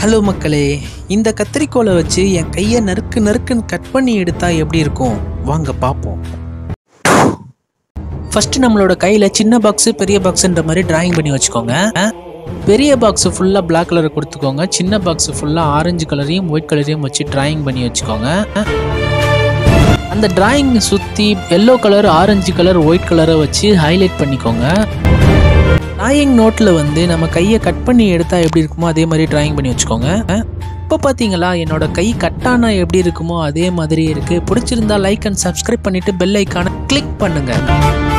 hello மக்களே இந்த கத்திரிக்கோலை வச்சு என் கையை நறுக்கு நறுக்குன்னு கட் பண்ணி எடுத்தா எப்படி இருக்கும் வாங்க பார்ப்போம் ஃபர்ஸ்ட் நம்மளோட கையில் சின்ன பாக்ஸு பெரிய பாக்ஸுன்ற மாதிரி டிராயிங் பண்ணி வச்சுக்கோங்க பெரிய பாக்ஸ் ஃபுல்லாக Black கலர் கொடுத்துக்கோங்க சின்ன பாக்ஸ் ஃபுல்லாக ஆரஞ்சு கலரையும் ஒயிட் கலரையும் வச்சு டிராயிங் பண்ணி வச்சுக்கோங்க அந்த டிராயிங் சுற்றி yellow colour orange colour white கலரை வச்சு ஹைலைட் பண்ணிக்கோங்க டிராயிங் நோட்டில் வந்து நம்ம கையை கட் பண்ணி எடுத்தால் எப்படி இருக்குமோ அதே மாதிரி டிராயிங் பண்ணி வச்சுக்கோங்க இப்போ பார்த்தீங்களா என்னோட கை கட்டானா எப்படி இருக்குமோ அதே மாதிரி இருக்குது பிடிச்சிருந்தா லைக் அண்ட் சப்ஸ்கிரைப் பண்ணிவிட்டு பெல் ஐக்கானை கிளிக் பண்ணுங்கள்